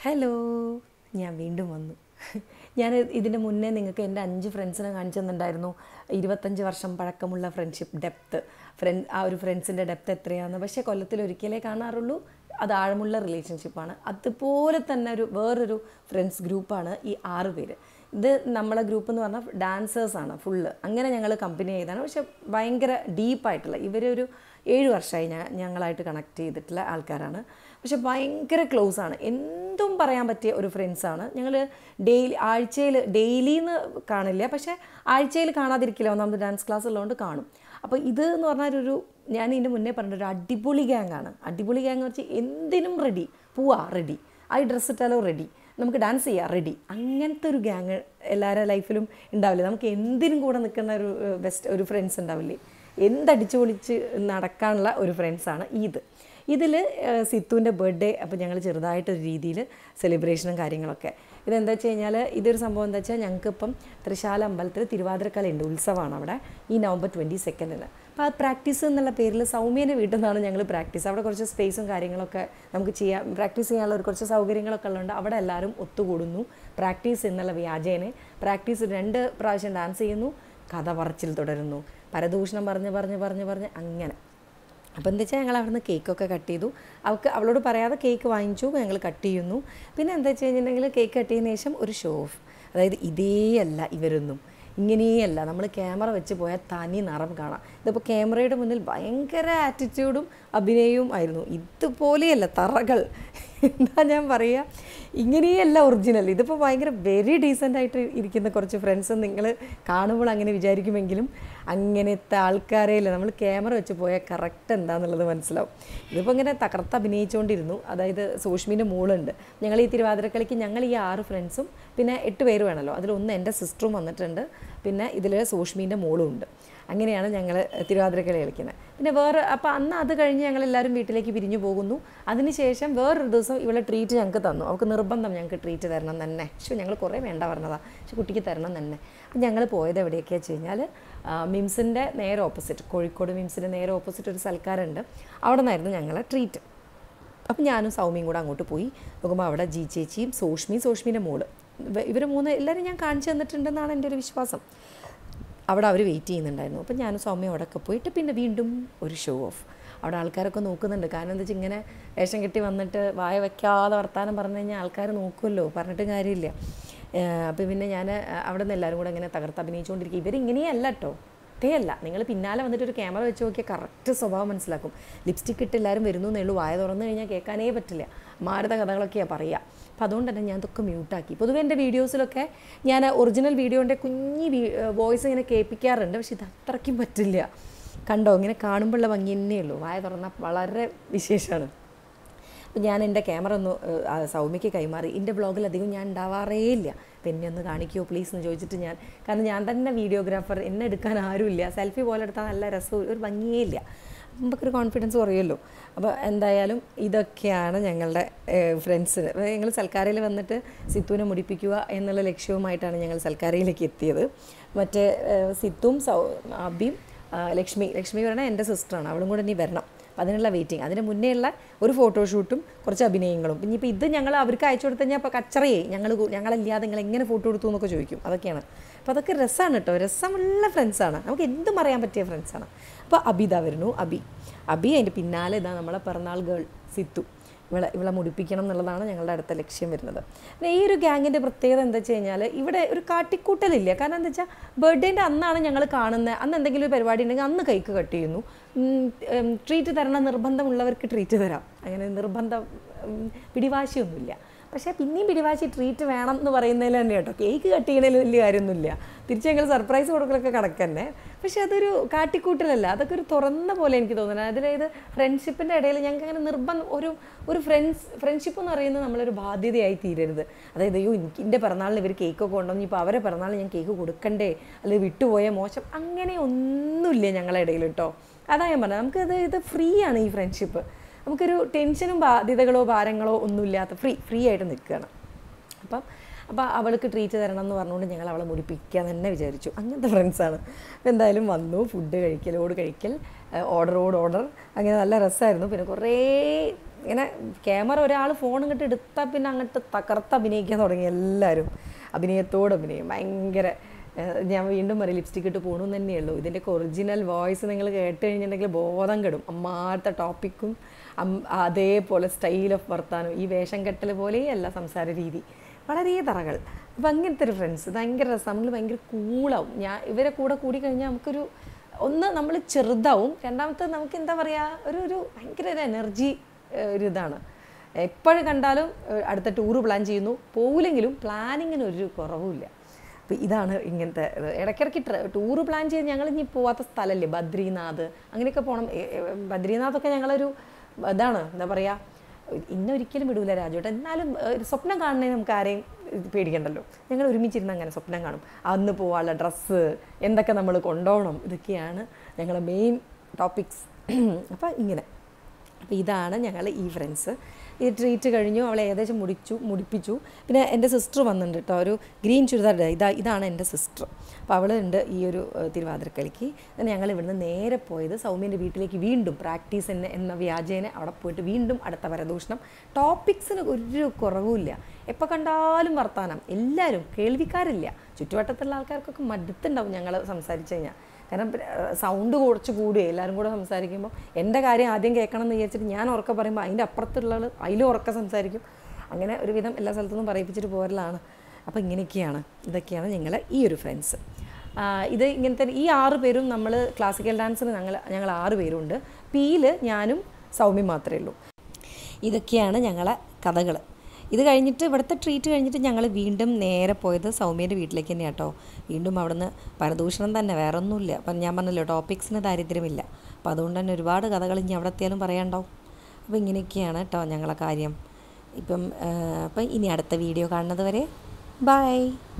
Hello ഞാൻ വീണ്ടും വന്നു ഞാൻ ഇതിൻ്റെ മുന്നേ നിങ്ങൾക്ക് എൻ്റെ അഞ്ച് ഫ്രണ്ട്സിനെ കാണിച്ചു തന്നിട്ടുണ്ടായിരുന്നു ഇരുപത്തഞ്ച് വർഷം പഴക്കമുള്ള ഫ്രണ്ട്ഷിപ്പ് ഡെപ്ത്ത് ഫ്രണ്ട് ആ ഒരു ഫ്രണ്ട്സിൻ്റെ ഡെപ്ത്ത് എത്രയാണെന്ന് പക്ഷേ കൊല്ലത്തിൽ ഒരിക്കലേ കാണാറുള്ളൂ അത് ആഴമുള്ള റിലേഷൻഷിപ്പാണ് അതുപോലെ തന്നെ ഒരു വേറൊരു ഫ്രണ്ട്സ് ഗ്രൂപ്പാണ് ഈ ആറ് പേര് ഇത് നമ്മളെ ഗ്രൂപ്പ് എന്ന് പറഞ്ഞാൽ ഡാൻസേഴ്സാണ് ഫുള്ള് അങ്ങനെ ഞങ്ങൾ കമ്പനി ചെയ്താണ് പക്ഷെ ഭയങ്കര ഡീപ്പായിട്ടുള്ള ഇവരൊരു ഏഴ് വർഷമായി ഞാൻ ഞങ്ങളായിട്ട് കണക്ട് ചെയ്തിട്ടുള്ള ആൾക്കാരാണ് പക്ഷെ ഭയങ്കര ക്ലോസ് ആണ് എന്തും പറയാൻ പറ്റിയ ഒരു ഫ്രണ്ട്സാണ് ഞങ്ങൾ ഡെയിലി ആഴ്ചയിൽ ഡെയിലി എന്ന് കാണില്ല പക്ഷേ ആഴ്ചയിൽ കാണാതിരിക്കില്ല ഒന്നാമത് ഡാൻസ് ക്ലാസ് ഉള്ളതുകൊണ്ട് കാണും അപ്പോൾ ഇത് എന്ന് പറഞ്ഞാൽ ഒരു ഞാൻ ഇതിൻ്റെ മുന്നേ പറഞ്ഞ ഒരു അടിപൊളി ഗ്യാങ്ങാണ് അടിപൊളി ഗ്യാങ് എന്ന് വെച്ചാൽ എന്തിനും റെഡി പോവാ റെഡി ആ ഡ്രസ്സ് ഇട്ടാലോ റെഡി നമുക്ക് ഡാൻസ് ചെയ്യാം റെഡി അങ്ങനത്തെ ഒരു ഗ്യാങ് എല്ലാവരുടെ ലൈഫിലും ഉണ്ടാവില്ലേ നമുക്ക് എന്തിനും കൂടെ നിൽക്കുന്ന ഒരു ബെസ്റ്റ് ഒരു ഫ്രണ്ട്സ് ഉണ്ടാവില്ലേ എന്തടിച്ചു പൊളിച്ച് നടക്കാനുള്ള ഒരു ഫ്രണ്ട്സാണ് ഇത് ഇതിൽ സിത്തുവിൻ്റെ ബർത്ത്ഡേ അപ്പോൾ ഞങ്ങൾ ചെറുതായിട്ടൊരു രീതിയിൽ സെലിബ്രേഷനും കാര്യങ്ങളൊക്കെ ഇതെന്താ വെച്ച് കഴിഞ്ഞാൽ ഇതൊരു സംഭവം എന്താ വെച്ചാൽ ഞങ്ങൾക്കിപ്പം തൃശാല അമ്പലത്തിൽ തിരുവാതിരക്കലയുണ്ട് ഉത്സവമാണ് അവിടെ ഈ നവംബർ ട്വൻറ്റി സെക്കൻഡിന് അപ്പോൾ ആ പ്രാക്ടീസ് എന്നുള്ള പേരിൽ സൗമ്യൻ്റെ വീട്ടിൽ നിന്നാണ് ഞങ്ങൾ പ്രാക്ടീസ് അവിടെ കുറച്ച് സ്പേസും കാര്യങ്ങളൊക്കെ നമുക്ക് ചെയ്യാം പ്രാക്ടീസ് ചെയ്യാനുള്ള ഒരു കുറച്ച് സൗകര്യങ്ങളൊക്കെ ഉള്ളതുകൊണ്ട് അവിടെ എല്ലാവരും ഒത്തുകൂടുന്നു പ്രാക്ടീസ് എന്നുള്ള വ്യാജേനെ പ്രാക്ടീസ് രണ്ട് പ്രാവശ്യം ഡാൻസ് ചെയ്യുന്നു കഥ പറച്ചിൽ തുടരുന്നു പരദൂഷണം പറഞ്ഞ് പറഞ്ഞ് പറഞ്ഞ് പറഞ്ഞ് അങ്ങനെ അപ്പോൾ എന്താ വെച്ചാൽ ഞങ്ങൾ അവിടുന്ന് കേക്കൊക്കെ കട്ട് ചെയ്തു അവൾക്ക് അവളോട് പറയാതെ കേക്ക് വാങ്ങിച്ചു ഞങ്ങൾ കട്ട് ചെയ്യുന്നു പിന്നെ എന്താ വെച്ച് കഴിഞ്ഞിട്ടുണ്ടെങ്കിൽ കേക്ക് കട്ട് ചെയ്തതിന് ശേഷം ഒരു ഷോ ഓഫ് അതായത് ഇതേ അല്ല ഇവരൊന്നും ഇങ്ങനെയല്ല നമ്മൾ ക്യാമറ വെച്ച് പോയാൽ തനി നിറം കാണാം ഇതിപ്പോൾ ക്യാമറയുടെ മുന്നിൽ ഭയങ്കര ആറ്റിറ്റ്യൂഡും അഭിനയവും ആയിരുന്നു ഇതുപോലെയല്ല തറകൾ എന്താ ഞാൻ പറയുക ഇങ്ങനെയല്ല ഒറിജിനൽ ഇതിപ്പോൾ ഭയങ്കര വെരി ഡീസൻ്റ് ആയിട്ട് ഇരിക്കുന്ന കുറച്ച് ഫ്രണ്ട്സ് നിങ്ങൾ കാണുമ്പോൾ അങ്ങനെ വിചാരിക്കുമെങ്കിലും അങ്ങനത്തെ ആൾക്കാരെയല്ല നമ്മൾ ക്യാമറ വെച്ച് പോയാൽ കറക്റ്റ് എന്താണെന്നുള്ളത് മനസ്സിലാവും ഇതിപ്പോൾ ഇങ്ങനെ തകർത്ത് അഭിനയിച്ചുകൊണ്ടിരുന്നു അതായത് സൂഷ്മിൻ്റെ മോളുണ്ട് ഞങ്ങൾ ഈ തിരുവാതിരക്കളിക്ക് ഞങ്ങൾ ഈ ആറ് ഫ്രണ്ട്സും പിന്നെ എട്ട് പേര് വേണമല്ലോ അതിലൊന്ന് എൻ്റെ സിസ്റ്ററും വന്നിട്ടുണ്ട് പിന്നെ ഇതിൽ സൂഷ്മീൻ്റെ മോളും ഉണ്ട് അങ്ങനെയാണ് ഞങ്ങൾ തിരുവാതിരക്കളി കളിക്കുന്നത് പിന്നെ വേറെ അപ്പോൾ അന്ന് അത് കഴിഞ്ഞ് ഞങ്ങൾ എല്ലാവരും വീട്ടിലേക്ക് പിരിഞ്ഞു പോകുന്നു അതിനുശേഷം വേറൊരു ദിവസം ഇവളെ ട്രീറ്റ് ഞങ്ങൾക്ക് തന്നു അവൾക്ക് നിർബന്ധം ഞങ്ങൾക്ക് ട്രീറ്റ് തരണം തന്നെ പക്ഷേ ഞങ്ങൾ കുറേ വേണ്ട പറഞ്ഞതാണ് പക്ഷെ കുട്ടിക്ക് തരണം തന്നെ അപ്പം ഞങ്ങൾ പോയത് എവിടെയൊക്കെയാ വെച്ച് കഴിഞ്ഞാൽ മിംസിൻ്റെ നേരെ ഓപ്പോസിറ്റ് കോഴിക്കോട് മിംസിൻ്റെ നേരെ ഓപ്പോസിറ്റ് ഒരു സൽക്കാരുണ്ട് അവിടെ നിന്നായിരുന്നു ഞങ്ങളെ ട്രീറ്റ് അപ്പം ഞാനും സൗമ്യയും കൂടെ അങ്ങോട്ട് പോയി നോക്കുമ്പോൾ അവിടെ ജി ചേച്ചിയും സോഷ്മിയും സോഷ്മിൻ്റെ മോള് ഇവർ മൂന്ന് എല്ലാവരും ഞാൻ കാണിച്ചു തന്നിട്ടുണ്ടെന്നാണ് എൻ്റെ ഒരു വിശ്വാസം അവിടെ അവർ വെയിറ്റ് ചെയ്യുന്നുണ്ടായിരുന്നു അപ്പം ഞാനും സൗമ്യ അവിടെയൊക്കെ പോയിട്ട് പിന്നെ വീണ്ടും ഒരു ഷോ ഓഫ് അവിടെ ആൾക്കാരൊക്കെ നോക്കുന്നുണ്ട് കാരണം എന്താ വെച്ചാൽ ഇങ്ങനെ വേഷം കെട്ടി വന്നിട്ട് വായ വയ്ക്കാതെ വർത്താനം പറഞ്ഞു കഴിഞ്ഞാൽ ആൾക്കാർ നോക്കുമല്ലോ പറഞ്ഞിട്ട് കാര്യമില്ല അപ്പോൾ പിന്നെ ഞാൻ അവിടെ നിന്ന് എല്ലാവരും കൂടെ ഇങ്ങനെ തകർത്ത് അഭിനയിച്ചുകൊണ്ടിരിക്കും ഇവരിങ്ങനെയല്ല കേട്ടോ അല്ല നിങ്ങൾ പിന്നാലെ വന്നിട്ട് ഒരു ക്യാമറ വെച്ച് നോക്കിയാൽ കറക്റ്റ് സ്വഭാവം മനസ്സിലാക്കും ലിപ്സ്റ്റിക് ഇട്ട് എല്ലാവരും വരുന്നു എന്നേ ഉള്ളൂ വായ തുറന്നു കഴിഞ്ഞാൽ കേൾക്കാനേ പറ്റില്ല മാരുത കഥകളൊക്കെയാണ് പറയുക അപ്പോൾ അതുകൊണ്ട് തന്നെ ഞാൻ ഇതൊക്കെ മ്യൂട്ടാക്കി പൊതുവെ എൻ്റെ വീഡിയോസിലൊക്കെ ഞാൻ ഒറിജിനൽ വീഡിയോൻ്റെ കുഞ്ഞി വോയിസ് ഇങ്ങനെ കേൾപ്പിക്കാറുണ്ട് പക്ഷെ ഇത് അത്രയ്ക്കും പറ്റില്ല കണ്ടോ ഇങ്ങനെ കാണുമ്പോഴുള്ള ഭംഗി തന്നെയേ ഉള്ളൂ വായ തുറന്നാൽ വളരെ വിശേഷമാണ് അപ്പം ഞാൻ എൻ്റെ ക്യാമറ ഒന്ന് സൗമ്യയ്ക്ക് കൈമാറി എൻ്റെ ബ്ലോഗിൽ അധികം ഞാൻ ഉണ്ടാവാറേ ഇല്ല അപ്പം എന്നെ ഒന്ന് കാണിക്കുമോ പ്ലീസ് എന്ന് ചോദിച്ചിട്ട് ഞാൻ കാരണം ഞാൻ തന്നെ വീഡിയോഗ്രാഫർ എന്നെ എടുക്കാൻ ആരുമില്ല സെൽഫി പോലെ എടുത്താൽ നല്ല രസവും ഒരു ഭംഗിയേ ഇല്ല നമുക്കൊരു കോൺഫിഡൻസ് കുറയുമല്ലോ അപ്പോൾ എന്തായാലും ഇതൊക്കെയാണ് ഞങ്ങളുടെ ഫ്രണ്ട്സിന് ഞങ്ങൾ സൽക്കാരയിൽ വന്നിട്ട് സിത്തുവിനെ മുടിപ്പിക്കുക എന്നുള്ള ലക്ഷ്യവുമായിട്ടാണ് ഞങ്ങൾ സൽക്കാരയിലേക്ക് എത്തിയത് മറ്റേ സിത്തും സൗ അബിയും ലക്ഷ്മി ലക്ഷ്മി പറഞ്ഞാൽ എൻ്റെ സിസ്റ്ററാണ് അവളും കൂടെ ഇനി വരണം അപ്പം അതിനുള്ള വെയിറ്റിംഗ് അതിന് മുന്നേ ഉള്ള ഒരു ഫോട്ടോഷൂട്ടും കുറച്ച് അഭിനയങ്ങളും പിന്നെ ഇപ്പോൾ ഇത് ഞങ്ങൾ അവർക്ക് അയച്ചു കൊടുത്തു കഴിഞ്ഞാൽ അപ്പോൾ കച്ചറയേ ഞങ്ങൾ ഞങ്ങളല്ലാതെ നിങ്ങൾ എങ്ങനെ ഫോട്ടോ എടുത്തു എന്നൊക്കെ ചോദിക്കും അതൊക്കെയാണ് അപ്പോൾ അതൊക്കെ രസമാണ് കേട്ടോ രസമുള്ള ഫ്രണ്ട്സാണ് നമുക്ക് എന്തും അറിയാൻ പറ്റിയ ഫ്രണ്ട്സാണ് അപ്പോൾ അബിത വരുന്നു അബി അബി അതിൻ്റെ പിന്നാലെ ഇതാ നമ്മളെ പിറന്നാൾ ഗേൾ സിത്തു ഇവളെ ഇവളെ മുടിപ്പിക്കണം എന്നുള്ളതാണ് ഞങ്ങളുടെ അടുത്ത ലക്ഷ്യം വരുന്നത് പിന്നെ ഈ ഒരു ഗ്യാങ്ങിൻ്റെ പ്രത്യേകത എന്താ വെച്ച് കഴിഞ്ഞാൽ ഇവിടെ ഒരു കാട്ടിക്കൂട്ടലില്ല കാരണം എന്താ വെച്ചാൽ ബർത്ത്ഡേൻ്റെ അന്നാണ് ഞങ്ങൾ കാണുന്നത് അന്ന് എന്തെങ്കിലും ഒരു പരിപാടി ഉണ്ടെങ്കിൽ അന്ന് കൈക്ക് കട്ട് ചെയ്യുന്നു ട്രീറ്റ് തരണം നിർബന്ധമുള്ളവർക്ക് ട്രീറ്റ് തരാം അങ്ങനെ നിർബന്ധം പിടിവാശിയൊന്നുമില്ല പക്ഷേ പിന്നെയും പിടിവാശി ട്രീറ്റ് വേണം എന്ന് പറയുന്നതിൽ തന്നെ കേട്ടോ കേക്ക് കട്ട് ചെയ്യണതിൽ വലിയ കാര്യമൊന്നുമില്ല തിരിച്ച് ഞങ്ങൾ സർപ്രൈസ് കൊടുക്കലൊക്കെ കണക്ക് തന്നെ പക്ഷേ അതൊരു കാട്ടിക്കൂട്ടലല്ല അതൊക്കെ ഒരു തുറന്ന പോലെ എനിക്ക് തോന്നുന്നത് അതായത് ഫ്രണ്ട്ഷിപ്പിൻ്റെ ഇടയിൽ ഞങ്ങൾക്ക് അങ്ങനെ നിർബന്ധം ഒരു ഒരു ഫ്രണ്ട്സ് ഫ്രണ്ട്ഷിപ്പ് എന്ന് പറയുന്നത് നമ്മളൊരു ബാധ്യതയായി തീരരുത് അതായത് അയ്യോ എനിക്ക് എൻ്റെ പിറന്നാളിന് ഇവർ കേക്കൊക്കെ കൊണ്ടുവന്നു ഇപ്പോൾ അവരെ പിറന്നാളിന് ഞാൻ കേക്ക് കൊടുക്കണ്ടേ അല്ലെങ്കിൽ വിട്ടുപോയ മോശം അങ്ങനെ ഒന്നുമില്ല ഞങ്ങളുടെ ഇടയിൽ കേട്ടോ അതാ ഞാൻ പറഞ്ഞത് നമുക്കത് ഇത് ഫ്രീ ആണ് ഈ ഫ്രണ്ട്ഷിപ്പ് നമുക്കൊരു ടെൻഷനും ബാധ്യതകളോ ഭാരങ്ങളോ ഒന്നുമില്ലാത്ത ഫ്രീ ഫ്രീ ആയിട്ട് നിൽക്കുകയാണ് അപ്പം അപ്പോൾ അവൾക്ക് ട്രീറ്റ് തരണം എന്ന് പറഞ്ഞുകൊണ്ട് ഞങ്ങൾ അവളെ മുടിപ്പിക്കാൻ തന്നെ വിചാരിച്ചു അങ്ങനത്തെ ഫ്രണ്ട്സാണ് അപ്പോൾ എന്തായാലും വന്നു ഫുഡ് കഴിക്കലോട് കഴിക്കൽ ഓർഡറോട് ഓർഡർ അങ്ങനെ നല്ല രസമായിരുന്നു പിന്നെ കുറേ ഇങ്ങനെ ക്യാമറ ഒരാൾ ഫോൺ ഇങ്ങോട്ട് എടുത്താൽ പിന്നെ അങ്ങോട്ട് തകർത്ത് അഭിനയിക്കാൻ തുടങ്ങി എല്ലാവരും അഭിനയത്തോട് അഭിനയം ഭയങ്കര ഏഹ് ഞാൻ വീണ്ടും പറയും ലിപ്സ്റ്റിക് ഇട്ട് പോകണമെന്ന് തന്നെയുള്ളൂ ഇതിൻ്റെയൊക്കെ ഒറിജിനൽ വോയിസ് നിങ്ങൾ കേട്ട് കഴിഞ്ഞിട്ടുണ്ടെങ്കിൽ ബോധം കെടും അമ്മാത്ത ടോപ്പിക്കും അതേപോലെ സ്റ്റൈൽ ഓഫ് വർത്താനം ഈ വേഷം കെട്ടൽ പോലെയല്ല സംസാര രീതി വളരെ തറകൾ അപ്പം അങ്ങനത്തെ ഒരു ഫ്രണ്ട്സ് ഭയങ്കര രസം നമ്മൾ ഭയങ്കര കൂളാവും ഞാൻ ഇവരെ കൂടെ കൂടി കഴിഞ്ഞാൽ നമുക്കൊരു ഒന്ന് നമ്മൾ ചെറുതാവും രണ്ടാമത്തെ നമുക്ക് എന്താ പറയുക ഒരു ഒരു ഭയങ്കര ഒരു എനർജി ഒരു ഇതാണ് എപ്പോഴും കണ്ടാലും ഏഹ്, അടുത്ത ടൂറ് പ്ലാൻ ചെയ്യുന്നു പോവില്ലെങ്കിലും പ്ലാനിങ്ങിന് ഒരു കുറവുമില്ല അപ്പോൾ ഇതാണ് ഇങ്ങനത്തെ ഇത്. ഇടയ്ക്കിടയ്ക്ക് ട്ര ടൂറ് പ്ലാൻ ചെയ്ത് ഞങ്ങൾ ഇനി പോവാത്ത സ്ഥലമല്ലേ ബദ്രീനാഥ് അങ്ങനെയൊക്കെ പോകണം ഏ- ഏ, ബദ്രീനാഥൊക്കെ ഞങ്ങളൊരു ഇതാണ് എന്താ പറയുക ഇന്ന ഒരിക്കലും വിടൂല രാജുവേട്ടൻ എന്നാലും ഏഹ്, ഒരു സ്വപ്നം കാണുന്നതിന് നമുക്ക് ആരെയും ഇത് പേടിക്കണ്ടല്ലോ ഞങ്ങൾ ഒരുമിച്ചിരുന്ന് അങ്ങനെ സ്വപ്നം കാണും അന്ന് പോവാനുള്ള ഡ്രസ്സ് എന്തൊക്കെ നമ്മൾ കൊണ്ടുപോകണം ഇതൊക്കെയാണ് ഞങ്ങളെ മെയിൻ ടോപ്പിക്സ് അപ്പോൾ ഇങ്ങനെ അപ്പോൾ ഇതാണ് ഞങ്ങൾ ഈ ഫ്രണ്ട്സ് ഈ ട്രീറ്റ് കഴിഞ്ഞു അവളെ ഏകദേശം മുടിച്ചു മുടിപ്പിച്ചു പിന്നെ എൻ്റെ സിസ്റ്റർ വന്നിട്ടുണ്ട് കേട്ടോ ഒരു ഗ്രീൻ ചുരിദാർ ഇടാ. ഇതാ ഇതാണ് എൻ്റെ സിസ്റ്റർ അപ്പോൾ അവൾ ഉണ്ട് ഈ ഒരു ഏഹ്, തിരുവാതിരക്കളിക്ക് then ഞങ്ങൾ ഇവിടുന്ന് നേരെ പോയത് സൗമ്യൻ്റെ വീട്ടിലേക്ക് വീണ്ടും പ്രാക്ടീസ് എന്ന എന്ന വ്യാജേന അവിടെ പോയിട്ട് വീണ്ടും അടുത്ത പരദൂഷണം ടോപ്പിക്സിന് ഒരു കുറവുമില്ല എപ്പോൾ കണ്ടാലും വർത്താനം എല്ലാവരും കേൾവിക്കാരില്ല ചുറ്റുവട്ടത്തുള്ള ആൾക്കാർക്കൊക്കെ മടുത്തുണ്ടാവും ഞങ്ങൾ സംസാരിച്ച് കഴിഞ്ഞാൽ കാരണം സൗണ്ട് കുറച്ച് കൂടുകയും എല്ലാവരും കൂടെ സംസാരിക്കുമ്പോൾ എൻ്റെ കാര്യം ആദ്യം കേൾക്കണം എന്ന് വിചാരിച്ചിട്ട് ഞാൻ ഉറക്കെ പറയുമ്പോൾ അതിൻ്റെ അപ്പുറത്തുള്ള ആൾ അതിലും ഉറക്കെ സംസാരിക്കും അങ്ങനെ ഒരുവിധം എല്ലാ സ്ഥലത്തുനിന്നും പറയിപ്പിച്ചിട്ട് പോരലാണ് അപ്പോൾ ഇങ്ങനെയൊക്കെയാണ് ഇതൊക്കെയാണ് ഞങ്ങൾ ഈ ഒരു ഫ്രണ്ട്സ് ഇത് ഇങ്ങനത്തെ ഈ ആറ് പേരും നമ്മൾ ക്ലാസിക്കൽ ഡാൻസിന് ഞങ്ങൾ ഞങ്ങൾ ആറ് പേരുണ്ട് പിയിൽ ഞാനും സൗമ്യ മാത്രമേ ഉള്ളൂ ഇതൊക്കെയാണ് ഞങ്ങളെ കഥകൾ ഇത് കഴിഞ്ഞിട്ട് ഇവിടുത്തെ ട്രീറ്റ് കഴിഞ്ഞിട്ട് ഞങ്ങൾ വീണ്ടും നേരെ പോയത് സൗമ്യൻ്റെ വീട്ടിലേക്ക് തന്നെയാണ് കേട്ടോ വീണ്ടും അവിടുന്ന് പരദൂഷണം തന്നെ വേറെ ഒന്നുമില്ല അപ്പം ഞാൻ പറഞ്ഞല്ലോ ടോപ്പിക്സിന് ദാരിദ്ര്യമില്ല അപ്പോൾ അതുകൊണ്ട് തന്നെ ഒരുപാട് കഥകൾ ഇനി അവിടെ എത്തിയാലും പറയാണ്ടാവും അപ്പോൾ ഇങ്ങനെയൊക്കെയാണ് കേട്ടോ ഞങ്ങളെ കാര്യം ഇപ്പം ആ, അപ്പം ഇനി അടുത്ത വീഡിയോ കാണുന്നത് വരെ ബൈ